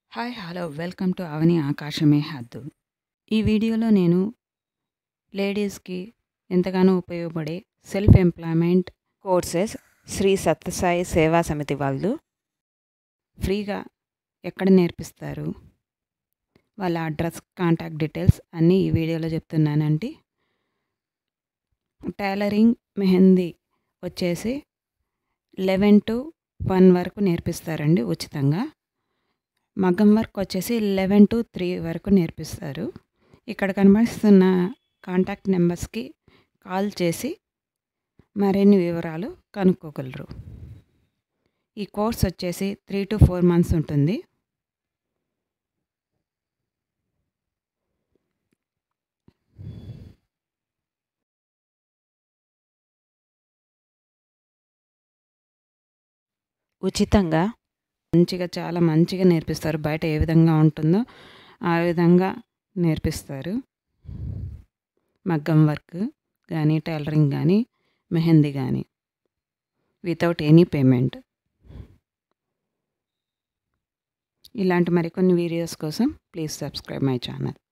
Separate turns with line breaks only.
hi hello welcome to Avani ఆకాశమే హద్దు ఈ వీడియోలో నేను లేడీస్కి ఎంతగానో ఉపయోగపడే self employment
courses Shri Sathyasai Seva Samiti వాళ్ళు
ఫ్రీగా ఎక్కడ నేర్పిస్తారు వాళ్ళ అడ్రస్ కాంటాక్ట్ డీటెయిల్స్ అన్నీ ఈ వీడియోలో చెప్తున్నానండి టైలరింగ్ మెహందీ వచ్చేసి లెవెన్ టు వన్ వరకు నేర్పిస్తారండి ఉచితంగా మగ్గం వర్క్ వచ్చేసి లెవెన్ టు త్రీ వరకు నేర్పిస్తారు ఇక్కడ కనిపిస్తున్న కాంటాక్ట్ నెంబర్స్కి కాల్ చేసి మరిన్ని వివరాలు కనుక్కోగలరు ఈ కోర్స్ వచ్చేసి త్రీ టు ఫోర్ మంత్స్ ఉంటుంది
ఉచితంగా
మంచిగా చాలా మంచిగా నేర్పిస్తారు బయట ఏ విధంగా ఉంటుందో ఆ విధంగా నేర్పిస్తారు మగ్గం వర్క్ కానీ టైలరింగ్ కానీ మెహందీ కానీ వితౌట్ ఎనీ పేమెంట్ ఇలాంటి మరికొన్ని వీడియోస్ కోసం ప్లీజ్ సబ్స్క్రైబ్ మై ఛానల్